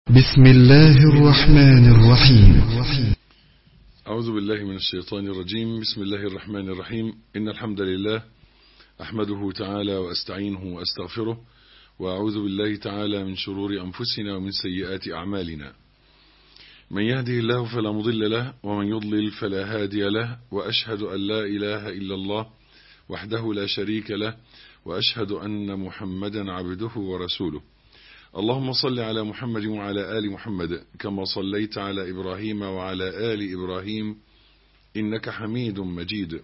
بسم الله الرحمن الرحيم أعوذ بالله من الشيطان الرجيم بسم الله الرحمن الرحيم إن الحمد لله أحمده تعالى وأستعينه وأستغفره وأعوذ بالله تعالى من شرور أنفسنا ومن سيئات أعمالنا من يهده الله فلا مضل له ومن يضلل فلا هادي له وأشهد أن لا إله إلا الله وحده لا شريك له وأشهد أن محمدا عبده ورسوله اللهم صل على محمد وعلى آل محمد كما صليت على إبراهيم وعلى آل إبراهيم إنك حميد مجيد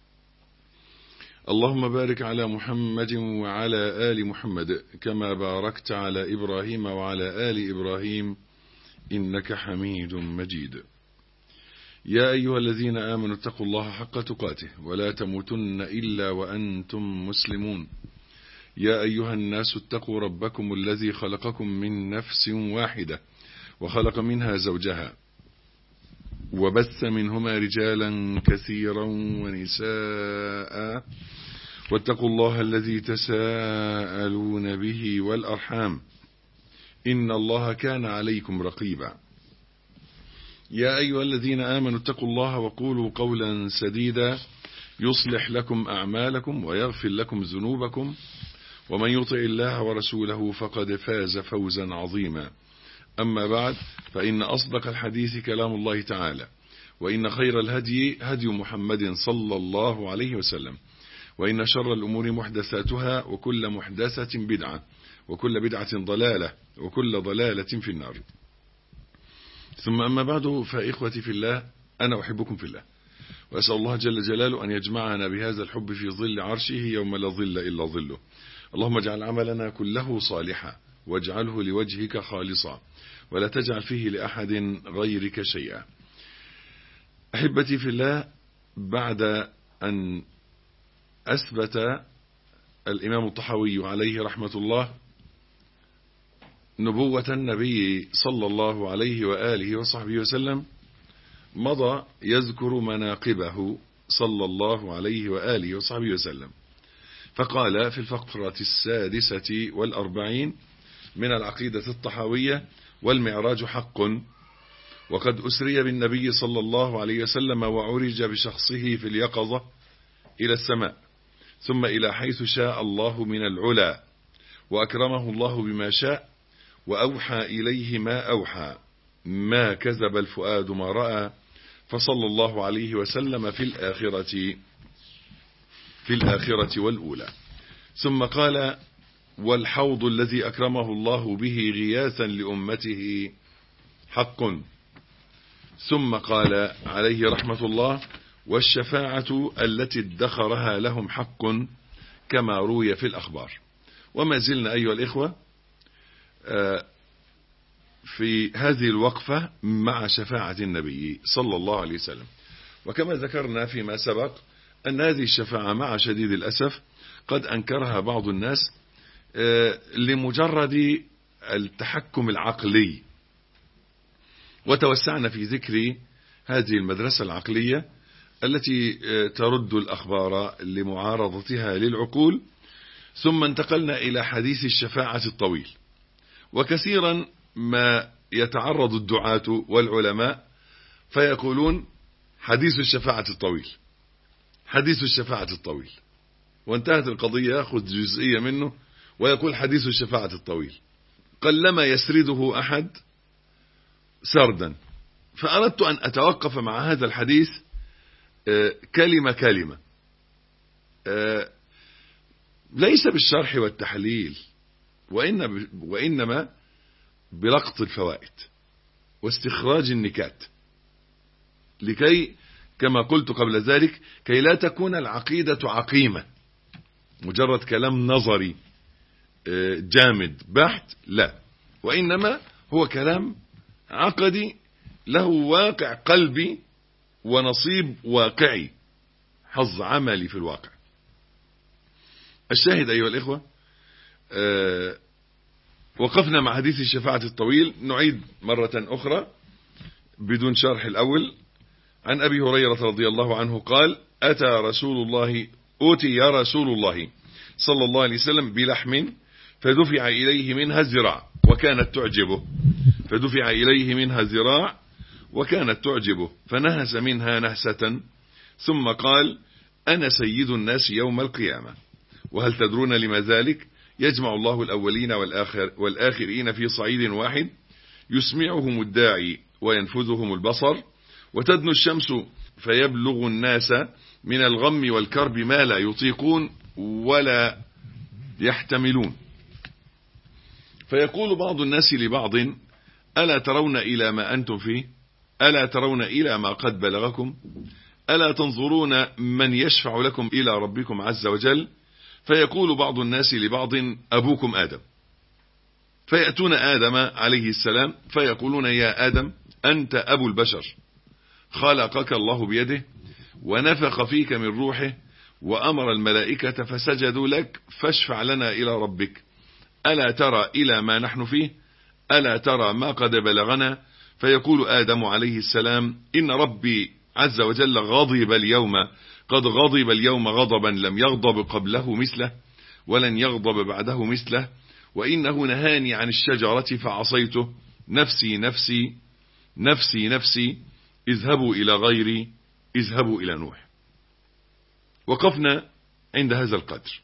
اللهم بارك على محمد وعلى آل محمد كما باركت على إبراهيم وعلى آل إبراهيم إنك حميد مجيد يا أيها الذين آمنوا اتقوا الله حق تقاته ولا تموتن إلا وأنتم مسلمون يا أيها الناس اتقوا ربكم الذي خلقكم من نفس واحدة وخلق منها زوجها وبث منهما رجالا كثيرا ونساء واتقوا الله الذي تساءلون به والأرحام إن الله كان عليكم رقيبا يا أيها الذين آمنوا اتقوا الله وقولوا قولا سديدا يصلح لكم أعمالكم ويغفر لكم ذنوبكم ومن يطع الله ورسوله فقد فاز فوزا عظيما أما بعد فإن أصدق الحديث كلام الله تعالى وإن خير الهدي هدي محمد صلى الله عليه وسلم وإن شر الأمور محدثاتها وكل محدثة بدعة وكل بدعة ضلالة وكل ضلالة في النار ثم أما بعد فإخوتي في الله أنا أحبكم في الله وأسأل الله جل جلاله أن يجمعنا بهذا الحب في ظل عرشه يوم لا ظل إلا ظله اللهم اجعل عملنا كله صالحا واجعله لوجهك خالصا ولا تجعل فيه لأحد غيرك شيئا أحبتي في الله بعد أن أثبت الإمام الطحاوي عليه رحمة الله نبوة النبي صلى الله عليه وآله وصحبه وسلم مضى يذكر مناقبه صلى الله عليه وآله وصحبه وسلم فقال في الفقرة السادسة والأربعين من العقيدة الطحاوية والمعراج حق وقد أسري بالنبي صلى الله عليه وسلم وعرج بشخصه في اليقظة إلى السماء ثم إلى حيث شاء الله من العلا وأكرمه الله بما شاء وأوحى إليه ما أوحى ما كذب الفؤاد ما رأى فصلى الله عليه وسلم في الآخرة في الآخرة والأولى ثم قال والحوض الذي أكرمه الله به غياثا لأمته حق ثم قال عليه رحمة الله والشفاعة التي ادخرها لهم حق كما روي في الأخبار وما زلنا أيها الإخوة في هذه الوقفة مع شفاعة النبي صلى الله عليه وسلم وكما ذكرنا فيما سبق أن هذه الشفاعة مع شديد الأسف قد أنكرها بعض الناس لمجرد التحكم العقلي وتوسعنا في ذكر هذه المدرسة العقلية التي ترد الأخبار لمعارضتها للعقول ثم انتقلنا إلى حديث الشفاعة الطويل وكثيرا ما يتعرض الدعاة والعلماء فيقولون حديث الشفاعة الطويل حديث الشفاعة الطويل وانتهت القضية يأخذ جزئية منه ويقول حديث الشفاعة الطويل قلما يسرده أحد سردا فأردت أن أتوقف مع هذا الحديث كلمة كلمة ليس بالشرح والتحليل وإن وإنما بلقط الفوائد واستخراج النكات لكي كما قلت قبل ذلك كي لا تكون العقيدة عقيمة مجرد كلام نظري جامد بحت لا وإنما هو كلام عقدي له واقع قلبي ونصيب واقعي حظ عملي في الواقع الشاهد أيها الإخوة وقفنا مع حديث الشفاعة الطويل نعيد مرة أخرى بدون شرح الأول عن أبي هريرة رضي الله عنه قال أتى رسول الله أوتي يا رسول الله صلى الله عليه وسلم بلحم فدفع إليه منها الزراع وكانت تعجبه فدفع إليه منها ذراع وكانت تعجبه فنهس منها نهسة ثم قال أنا سيد الناس يوم القيامة وهل تدرون لما ذلك يجمع الله الأولين والآخر والآخرين في صعيد واحد يسمعهم الداعي وينفذهم البصر وتدنو الشمس فيبلغ الناس من الغم والكرب ما لا يطيقون ولا يحتملون فيقول بعض الناس لبعض ألا ترون إلى ما أنتم فيه ألا ترون إلى ما قد بلغكم ألا تنظرون من يشفع لكم إلى ربكم عز وجل فيقول بعض الناس لبعض أبوكم آدم فيأتون آدم عليه السلام فيقولون يا آدم أنت أبو البشر خلقك الله بيده ونفخ فيك من روحه وأمر الملائكة فسجدوا لك فاشفع لنا إلى ربك ألا ترى إلى ما نحن فيه ألا ترى ما قد بلغنا فيقول آدم عليه السلام إن ربي عز وجل غضب اليوم قد غضب اليوم غضبا لم يغضب قبله مثله ولن يغضب بعده مثله وإنه نهاني عن الشجرة فعصيته نفسي نفسي نفسي نفسي اذهبوا إلى غيري اذهبوا إلى نوح وقفنا عند هذا القدر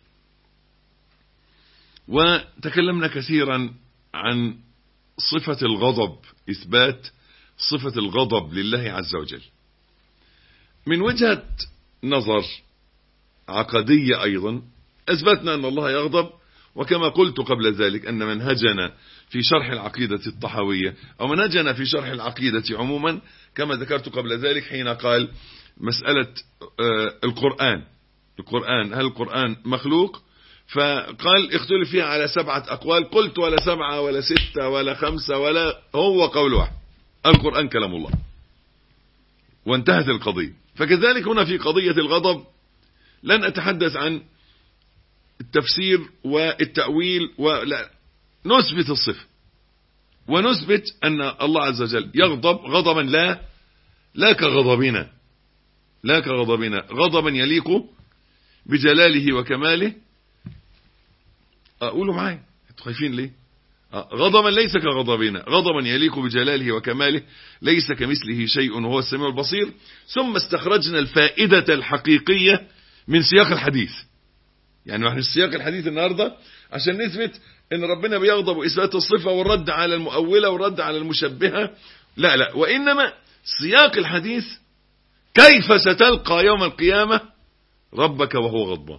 وتكلمنا كثيرا عن صفة الغضب إثبات صفة الغضب لله عز وجل من وجهة نظر عقدية أيضا أثبتنا أن الله يغضب وكما قلت قبل ذلك أن منهجنا في شرح العقيدة الطحوية أو منهجنا في شرح العقيدة عموما كما ذكرت قبل ذلك حين قال مسألة القرآن القرآن هل القرآن مخلوق فقال اختلف فيها على سبعة أقوال قلت ولا سبعة ولا ستة ولا خمسة ولا هو قول واحد القرآن كلام الله وانتهت القضية فكذلك هنا في قضية الغضب لن أتحدث عن التفسير والتأويل ولا نثبت الصفة ونثبت أن الله عز وجل يغضب غضبا لا لا كغضبنا لا كغضبنا غضبا يليق بجلاله وكماله قولوا معايا انتوا خايفين ليه غضبا ليس كغضبنا غضبا يليق بجلاله وكماله ليس كمثله شيء وهو السميع البصير ثم استخرجنا الفائدة الحقيقية من سياق الحديث يعني احنا السياق الحديث النهاردة عشان نثبت ان ربنا بيغضب واثبات الصفة والرد على المؤولة والرد على المشبهة لا لا وانما سياق الحديث كيف ستلقى يوم القيامة ربك وهو غضبان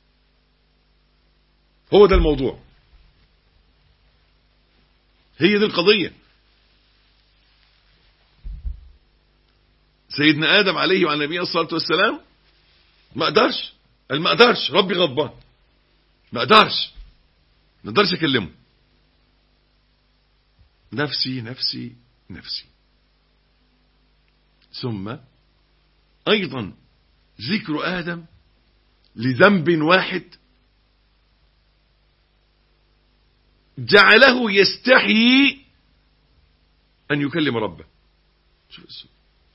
هو ده الموضوع هي دي القضية سيدنا آدم عليه وعلى نبينا الصلاة والسلام ما قدرش قال ما قدرش ربي غضبان ما قدرش ما قدرش اكلمه نفسي نفسي نفسي ثم ايضا ذكر ادم لذنب واحد جعله يستحيي ان يكلم ربه شوف السؤال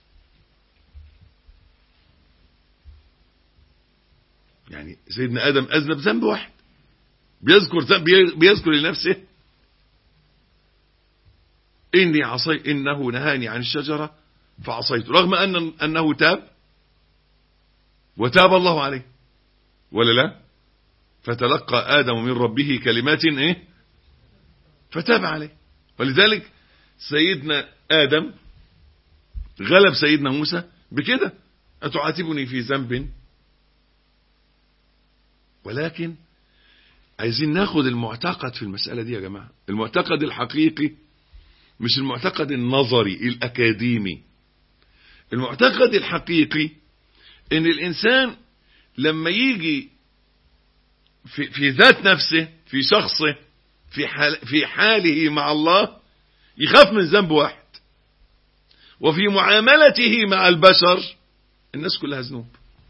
يعني سيدنا ادم اذنب ذنب واحد بيذكر ذنب بيذكر لنفسه اني عصي انه نهاني عن الشجره فعصيت رغم ان انه تاب وتاب الله عليه ولا لا فتلقى ادم من ربه كلمات ايه فتاب عليه ولذلك سيدنا ادم غلب سيدنا موسى بكده اتعاتبني في ذنب ولكن عايزين ناخد المعتقد في المسألة دي يا جماعة المعتقد الحقيقي مش المعتقد النظري الأكاديمي المعتقد الحقيقي ان الانسان لما يجي في, في ذات نفسه في شخصه في, حال في حاله مع الله يخاف من ذنب واحد وفي معاملته مع البشر الناس كلها ذنوب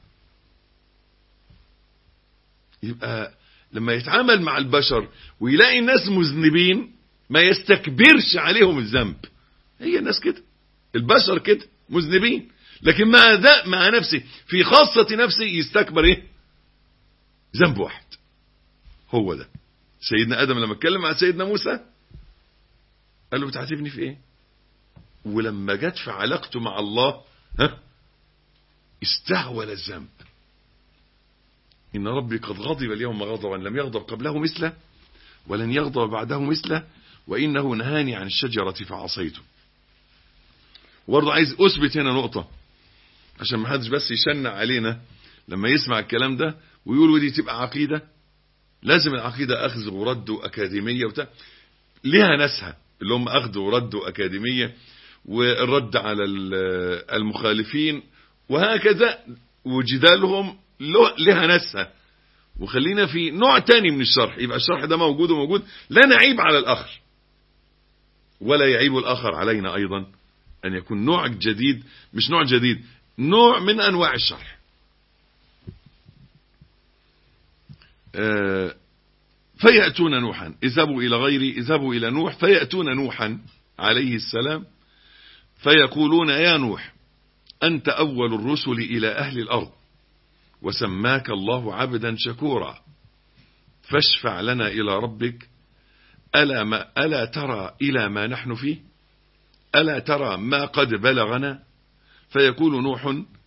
يبقى لما يتعامل مع البشر ويلاقي الناس مذنبين ما يستكبرش عليهم الذنب هي الناس كده البشر كده مذنبين لكن مع ذا مع نفسه في خاصة نفسه يستكبر ايه ذنب واحد هو ده سيدنا ادم لما اتكلم مع سيدنا موسى قال له بتعاتبني في ايه ولما جت في علاقته مع الله ها استهول الذنب إن ربي قد غضب اليوم غضبا لم يغضب قبله مثله ولن يغضب بعده مثله وإنه نهاني عن الشجرة فعصيته وبرضه عايز أثبت هنا نقطة عشان ما حدش بس يشنع علينا لما يسمع الكلام ده ويقول ودي تبقى عقيدة لازم العقيدة أخذ ورد وأكاديمية وبتاع ليها ناسها اللي هم أخذ ورد وأكاديمية والرد على المخالفين وهكذا وجدالهم لها ناسها وخلينا في نوع تاني من الشرح يبقى الشرح ده موجود وموجود لا نعيب على الآخر ولا يعيب الآخر علينا أيضا أن يكون نوع جديد مش نوع جديد نوع من أنواع الشرح آه فيأتون نوحا اذهبوا إلى غيري اذهبوا إلى نوح فيأتون نوحا عليه السلام فيقولون يا نوح أنت أول الرسل إلى أهل الأرض وسماك الله عبدا شكورا فاشفع لنا إلى ربك ألا, ما ألا ترى إلى ما نحن فيه ألا ترى ما قد بلغنا فيقول نوح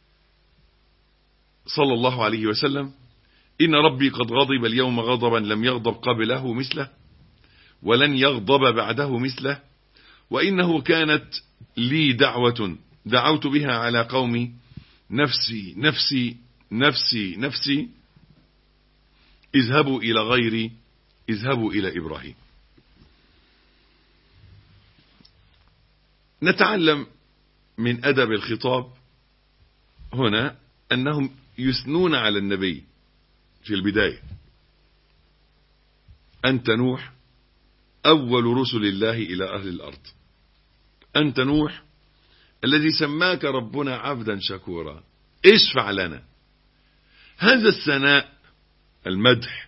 صلى الله عليه وسلم إن ربي قد غضب اليوم غضبا لم يغضب قبله مثله ولن يغضب بعده مثله وإنه كانت لي دعوة دعوت بها على قومي نفسي نفسي نفسي نفسي اذهبوا إلى غيري اذهبوا إلى إبراهيم نتعلم من أدب الخطاب هنا أنهم يثنون على النبي في البداية أنت نوح أول رسل الله إلى أهل الأرض أنت نوح الذي سماك ربنا عبدا شكورا اشفع لنا هذا الثناء المدح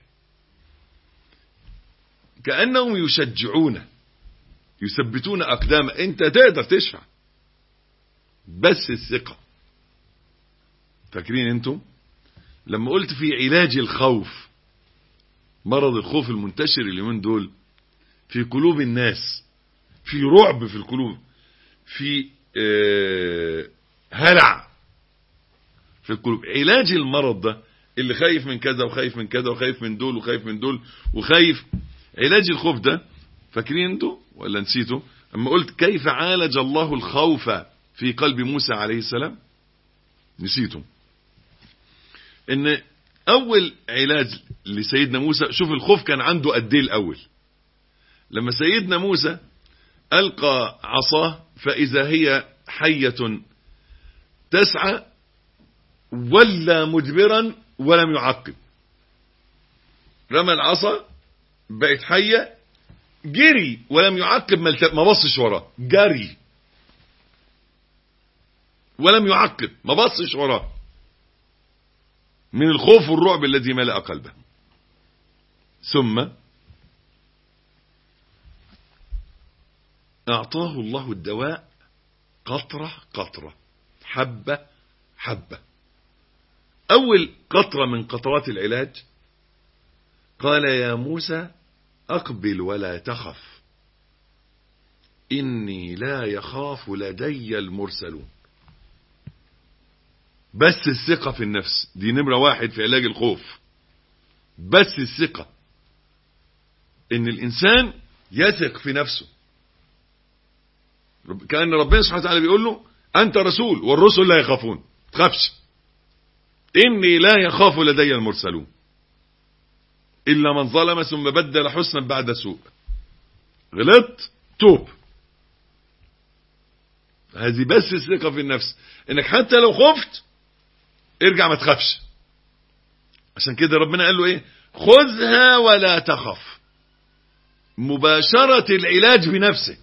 كأنهم يشجعون يثبتون أقدام أنت تقدر تشفع بس الثقة فاكرين انتم لما قلت في علاج الخوف مرض الخوف المنتشر اليومين دول في قلوب الناس في رعب في القلوب في اه هلع في القلوب علاج المرض ده اللي خايف من كذا وخايف من كذا وخايف من دول وخايف من دول وخايف علاج الخوف ده فاكرين انتوا ولا نسيتوا اما قلت كيف عالج الله الخوف في قلب موسى عليه السلام نسيتم ان اول علاج لسيدنا موسى شوف الخوف كان عنده قد ايه الاول لما سيدنا موسى القى عصاه فاذا هي حيه تسعى ولا مدبرا ولم يعقب رمى العصا بقت حيه جري ولم يعقب ما بصش وراه جري ولم يعقب ما بصش وراه من الخوف والرعب الذي ملأ قلبه ثم أعطاه الله الدواء قطرة قطرة حبة حبة أول قطرة من قطرات العلاج قال يا موسى أقبل ولا تخف إني لا يخاف لدي المرسلون بس الثقة في النفس دي نمرة واحد في علاج الخوف بس الثقة ان الانسان يثق في نفسه كأن ربنا سبحانه وتعالى بيقول له انت رسول والرسل لا يخافون تخافش اني لا يخاف لدي المرسلون الا من ظلم ثم بدل حسنا بعد سوء غلطت توب هذه بس الثقة في النفس انك حتى لو خفت ارجع ما تخافش عشان كده ربنا قال له ايه خذها ولا تخف مباشرة العلاج بنفسه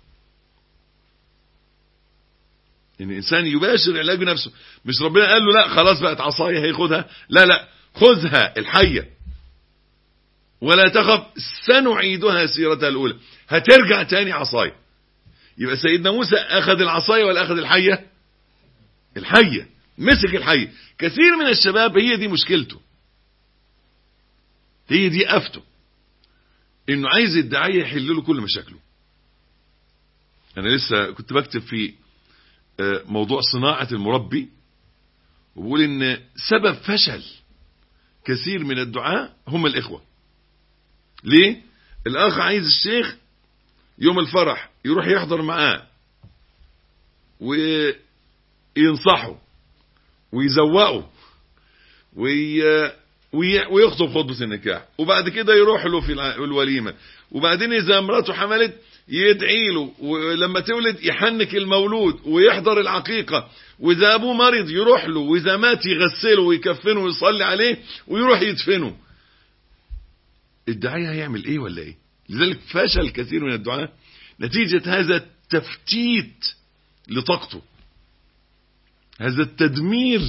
ان الانسان يباشر العلاج بنفسه مش ربنا قال له لا خلاص بقت عصاية هياخدها لا لا خذها الحية ولا تخف سنعيدها سيرتها الاولى هترجع تاني عصاية يبقى سيدنا موسى اخذ العصاية ولا اخذ الحية الحية مسك الحية كثير من الشباب هي دي مشكلته هي دي افته انه عايز الداعية يحل له كل مشاكله انا لسه كنت بكتب في موضوع صناعة المربي وبقول ان سبب فشل كثير من الدعاء هم الاخوة ليه الاخ عايز الشيخ يوم الفرح يروح يحضر معاه وينصحه ويزوقه وي... وي... ويخطب خطبة النكاح وبعد كده يروح له في الوليمة وبعدين إذا مراته حملت يدعي له ولما تولد يحنك المولود ويحضر العقيقة وإذا أبوه مريض يروح له وإذا مات يغسله ويكفنه ويصلي عليه ويروح يدفنه الداعية هيعمل إيه ولا إيه لذلك فشل كثير من الدعاء نتيجة هذا التفتيت لطاقته هذا التدمير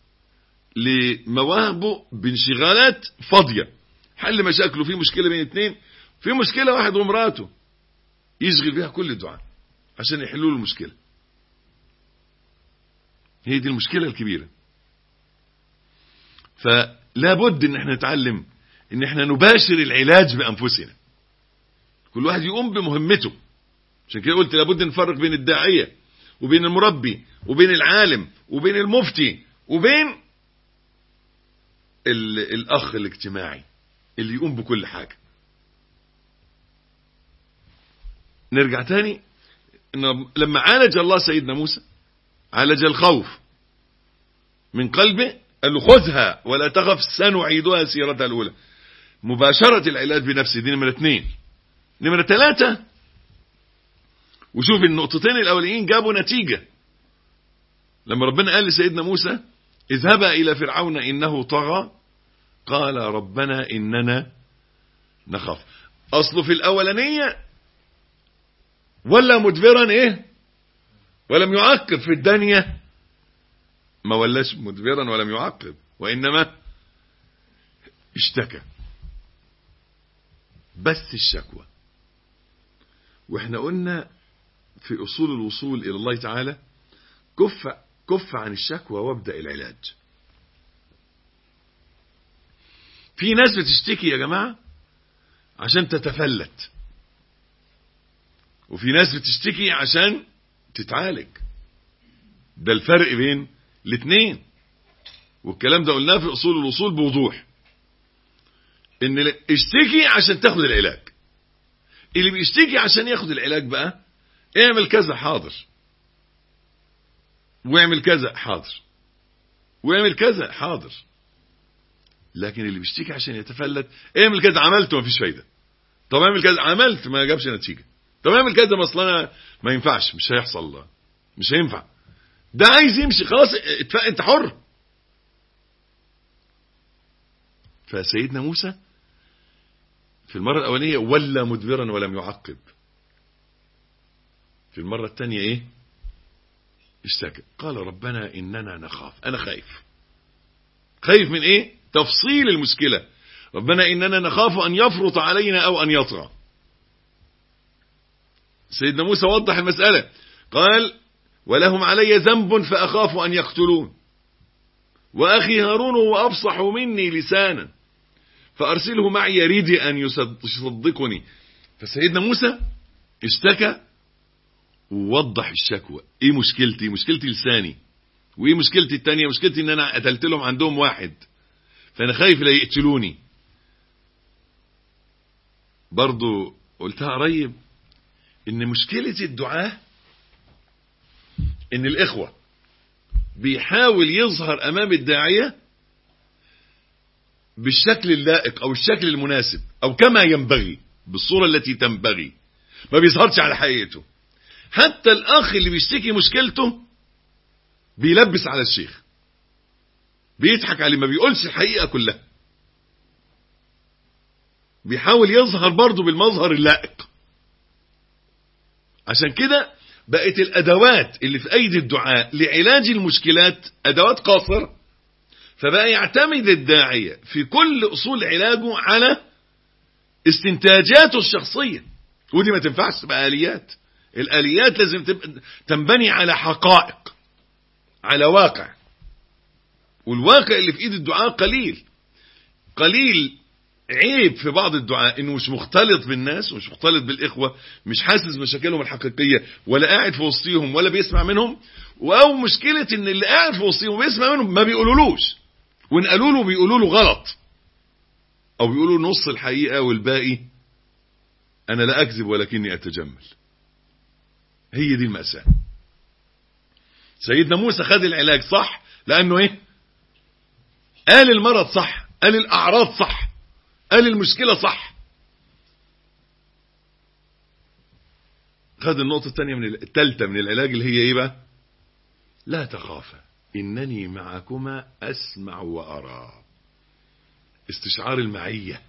لمواهبه بانشغالات فاضية حل مشاكله في مشكلة بين اثنين في مشكلة واحد ومراته يشغل بها كل الدعاء عشان يحلوا له المشكلة هي دي المشكلة الكبيرة فلا بد ان احنا نتعلم ان احنا نباشر العلاج بانفسنا كل واحد يقوم بمهمته عشان كده قلت لابد نفرق بين الداعية وبين المربي وبين العالم وبين المفتي وبين الاخ الاجتماعي اللي يقوم بكل حاجة نرجع تاني إن لما عالج الله سيدنا موسى عالج الخوف من قلبه قال له خذها ولا تخف سنعيدها سيرتها الأولى مباشرة العلاج بنفسه دي نمرة اثنين نمرة ثلاثة وشوف النقطتين الأولين جابوا نتيجة لما ربنا قال لسيدنا موسى اذهبا إلى فرعون إنه طغى قال ربنا إننا نخاف أصله في الأولانية ولا مدبرا إيه ولم يعقب في الدنيا ما ولاش مدبرا ولم يعقب وإنما اشتكى بس الشكوى واحنا قلنا في أصول الوصول إلى الله تعالى كف كف عن الشكوى وابدأ العلاج في ناس بتشتكي يا جماعة عشان تتفلت وفي ناس بتشتكي عشان تتعالج ده الفرق بين الاثنين والكلام ده قلناه في اصول الوصول بوضوح ان اشتكي عشان تاخد العلاج اللي بيشتكي عشان ياخد العلاج بقى اعمل كذا حاضر واعمل كذا حاضر واعمل كذا حاضر لكن اللي بيشتكي عشان يتفلت اعمل كذا عملت ومفيش فايده طب اعمل كذا عملت ما جابش نتيجه طب اعمل كذا ما اصل انا ما ينفعش مش هيحصل مش هينفع ده عايز يمشي خلاص اتفق انت حر فسيدنا موسى في المرة الأولانية ولا مدبرا ولم يعقب في المرة الثانية ايه اشتكى قال ربنا إننا نخاف أنا خايف خايف من ايه تفصيل المشكلة ربنا إننا نخاف أن يفرط علينا أو أن يطغى سيدنا موسى وضح المسألة قال ولهم علي ذنب فأخاف أن يقتلون وأخي هارون هو أفصح مني لسانا فأرسله معي يريد أن يصدقني فسيدنا موسى اشتكى ووضح الشكوى ايه مشكلتي مشكلتي لساني وايه مشكلتي التانية مشكلتي ان انا قتلت لهم عندهم واحد فانا خايف لا يقتلوني برضو قلتها قريب ان مشكلة الدعاء ان الاخوة بيحاول يظهر امام الداعية بالشكل اللائق او الشكل المناسب او كما ينبغي بالصورة التي تنبغي ما بيظهرش على حقيقته حتى الاخ اللي بيشتكي مشكلته بيلبس على الشيخ بيضحك عليه ما بيقولش الحقيقة كلها بيحاول يظهر برضه بالمظهر اللائق عشان كده بقت الادوات اللي في ايدي الدعاء لعلاج المشكلات ادوات قاصرة فبقى يعتمد الداعية في كل اصول علاجه على استنتاجاته الشخصية ودي ما تنفعش تبقى اليات الاليات لازم تبقى تنبني على حقائق على واقع والواقع اللي في ايد الدعاء قليل قليل عيب في بعض الدعاء انه مش مختلط بالناس ومش مختلط بالاخوه مش حاسس مشاكلهم الحقيقيه ولا قاعد في وسطيهم ولا بيسمع منهم او مشكله ان اللي قاعد في وسطيهم وبيسمع منهم ما بيقولولوش وان قالوا له بيقولوا له غلط او بيقولوا نص الحقيقه والباقي انا لا اكذب ولكني اتجمل هي دي المأساة سيدنا موسى خد العلاج صح لانه ايه قال المرض صح قال الاعراض صح قال المشكلة صح خد النقطة الثانية من الثالثة من العلاج اللي هي ايه بقى لا تخافا انني معكما اسمع وارى استشعار المعية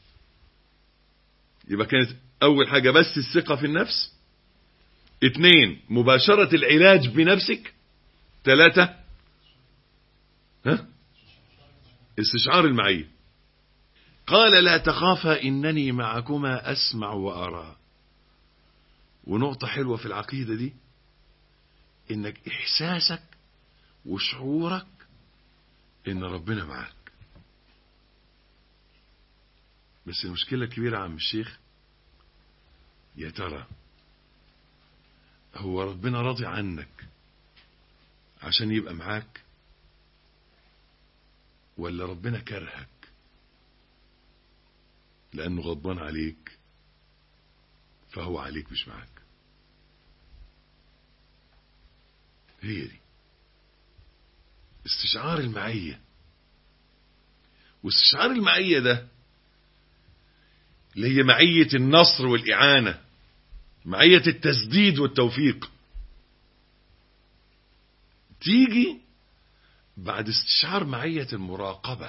يبقى كانت اول حاجة بس الثقة في النفس اثنين مباشرة العلاج بنفسك ثلاثة ها استشعار المعية قال لا تخافا إنني معكما أسمع وأرى ونقطة حلوة في العقيدة دي إنك إحساسك وشعورك إن ربنا معك بس المشكلة الكبيرة عم الشيخ يا ترى هو ربنا راضي عنك عشان يبقى معاك ولا ربنا كرهك لأنه غضبان عليك فهو عليك مش معاك هي دي استشعار المعية واستشعار المعية ده اللي هي معية النصر والإعانة معية التسديد والتوفيق تيجي بعد استشعار معية المراقبة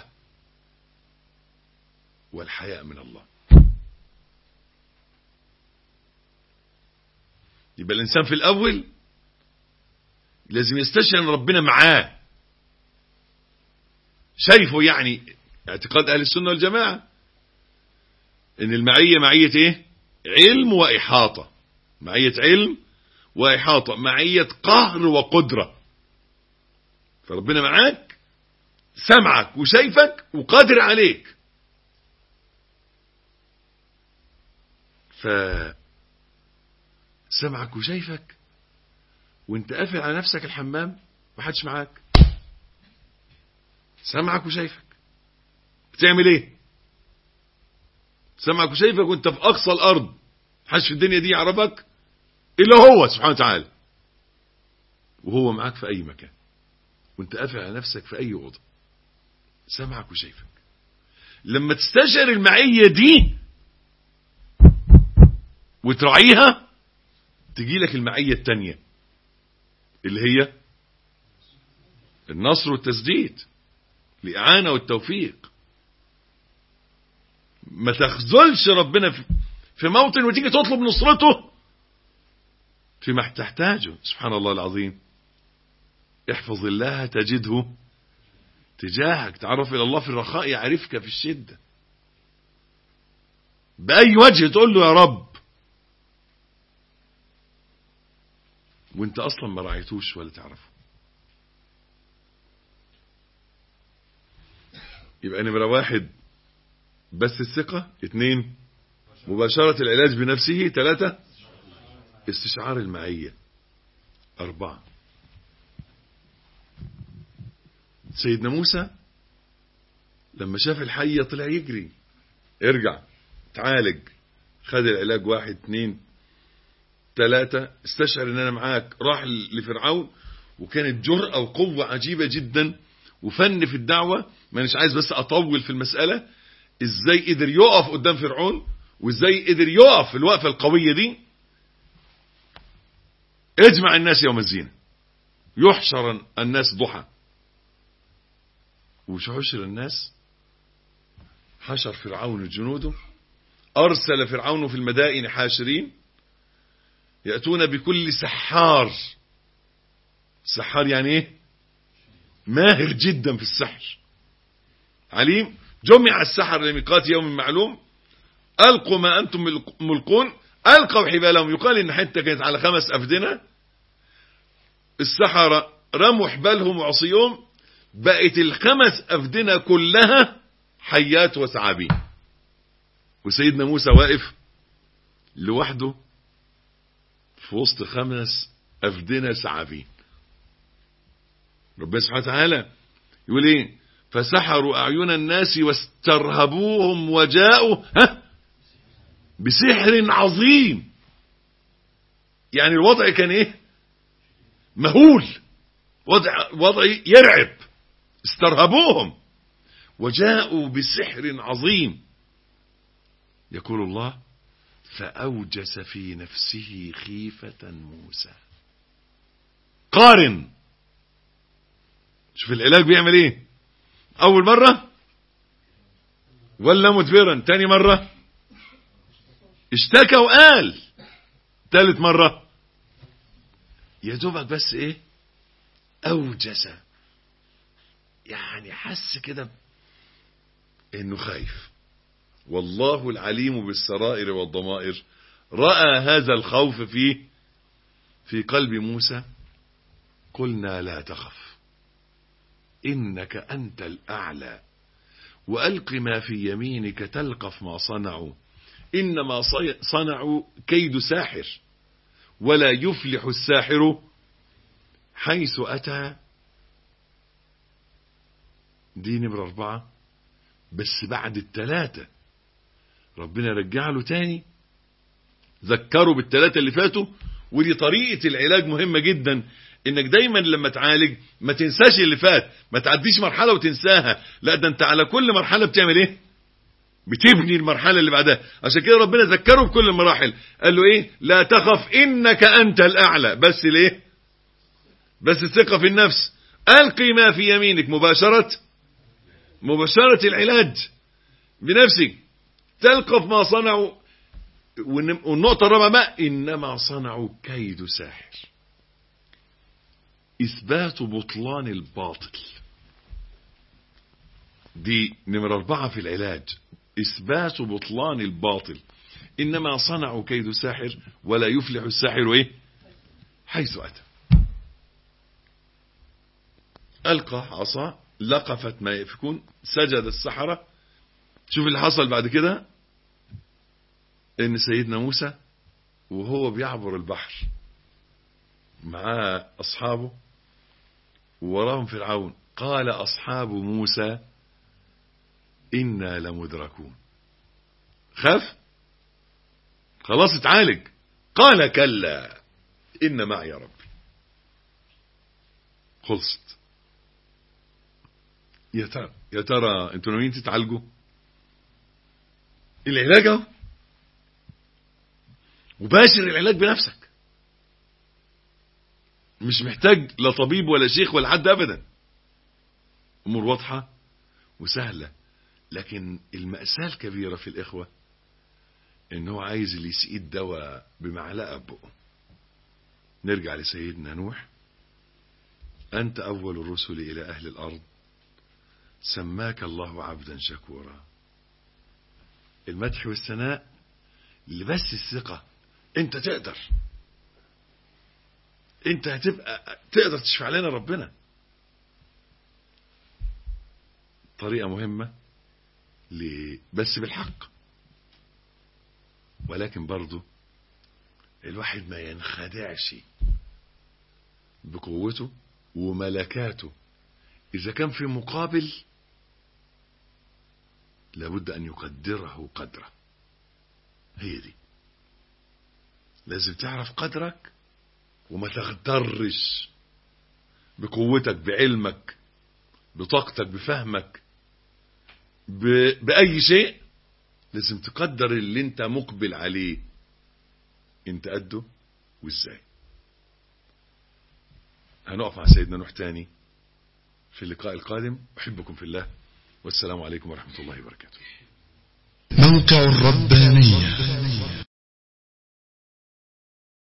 والحياء من الله يبقى الإنسان في الأول لازم يستشعر أن ربنا معاه شايفه يعني اعتقاد أهل السنة والجماعة ان المعية معية ايه علم وإحاطة معية علم وإحاطة معية قهر وقدرة فربنا معاك سمعك وشايفك وقادر عليك ف سمعك وشايفك وانت قافل على نفسك الحمام محدش معاك سمعك وشايفك بتعمل ايه سمعك وشايفك وانت في اقصى الارض محدش في الدنيا دي يعرفك الا هو سبحانه وتعالى وهو معاك في اي مكان وانت قافل على نفسك في اي اوضه سمعك وشايفك لما تستشعر المعيه دي وتراعيها تجي لك المعيه التانية اللي هي النصر والتسديد الإعانة والتوفيق ما تخذلش ربنا في موطن وتيجي تطلب نصرته فيما تحتاجه سبحان الله العظيم احفظ الله تجده تجاهك تعرف إلى الله في الرخاء يعرفك في الشدة بأي وجه تقول له يا رب وانت اصلا ما رعيتوش ولا تعرفه يبقى نمرة واحد بس الثقة اثنين مباشرة العلاج بنفسه ثلاثة استشعار المعية أربعة سيدنا موسى لما شاف الحية طلع يجري ارجع تعالج خد العلاج واحد اثنين ثلاثة استشعر ان انا معاك راح لفرعون وكانت جرأة وقوة عجيبة جدا وفن في الدعوة ما مش عايز بس اطول في المسألة ازاي قدر يقف قدام فرعون وازاي قدر يقف في الوقفة القوية دي اجمع الناس يوم الزينة يحشر الناس ضحى وش حشر الناس حشر فرعون جنوده أرسل فرعون في المدائن حاشرين يأتون بكل سحار سحار يعني ايه ماهر جدا في السحر عليم جمع السحر لميقات يوم معلوم ألقوا ما أنتم ملقون ألقوا حبالهم يقال إن حتة كانت على خمس أفدنة السحرة رموا حبالهم وعصيهم بقت الخمس أفدنة كلها حيات وثعابين وسيدنا موسى واقف لوحده في وسط خمس أفدنة سعابين ربنا سبحانه وتعالى يقول ايه فسحروا أعين الناس واسترهبوهم وجاءوا ها بسحر عظيم يعني الوضع كان ايه مهول وضع, وضع يرعب استرهبوهم وجاءوا بسحر عظيم يقول الله فأوجس في نفسه خيفة موسى قارن شوف العلاج بيعمل ايه اول مرة ولا مدبرا تاني مرة اشتكى وقال تالت مرة يا دوبك بس ايه اوجس يعني حس كده انه خايف والله العليم بالسرائر والضمائر رأى هذا الخوف فيه في قلب موسى قلنا لا تخف إنك أنت الأعلى وألق ما في يمينك تلقف ما صنعوا إنما صنعوا كيد ساحر ولا يفلح الساحر حيث أتى دي نمرة أربعة بس بعد التلاتة ربنا رجع له تاني ذكروا بالتلاتة اللي فاتوا ودي طريقة العلاج مهمة جدا انك دايما لما تعالج ما تنساش اللي فات ما تعديش مرحلة وتنساها لا ده انت على كل مرحلة بتعمل ايه بتبني المرحلة اللي بعدها عشان كده ربنا ذكره بكل المراحل قال له ايه لا تخف انك انت الاعلى بس ليه بس الثقة في النفس القي ما في يمينك مباشرة مباشرة العلاج بنفسك تلقف ما صنعوا والنقطة الرابعة بقى إنما صنعوا كيد ساحر إثبات بطلان الباطل دي نمرة أربعة في العلاج إثبات بطلان الباطل إنما صنعوا كيد ساحر ولا يفلح الساحر إيه حيث أتى ألقى عصا لقفت ما يفكون سجد السحرة شوف اللي حصل بعد كده ان سيدنا موسى وهو بيعبر البحر معاه اصحابه ووراهم فرعون قال اصحاب موسى انا لمدركون خاف خلاص اتعالج قال كلا ان معي ربي خلصت يا ترى يا ترى انتوا ناويين تتعالجوا العلاج اهو وباشر العلاج بنفسك مش محتاج لا طبيب ولا شيخ ولا حد ابدا امور واضحه وسهله لكن المأساة الكبيرة في الإخوة إن هو عايز اللي يسقي الدواء بمعلقة بقه نرجع لسيدنا نوح أنت أول الرسل إلى أهل الأرض سماك الله عبدا شكورا المدح والثناء لبس الثقة انت تقدر انت هتبقى تقدر تشفع لنا ربنا طريقة مهمة ل... بس بالحق ولكن برضو الواحد ما ينخدعش بقوته وملكاته إذا كان في مقابل لابد أن يقدره قدره هي دي لازم تعرف قدرك وما تغترش بقوتك بعلمك بطاقتك بفهمك ب... بأي شيء لازم تقدر اللي انت مقبل عليه انت قده وازاي هنقف مع سيدنا نوح تاني في اللقاء القادم أحبكم في الله والسلام عليكم ورحمة الله وبركاته موقع الربانية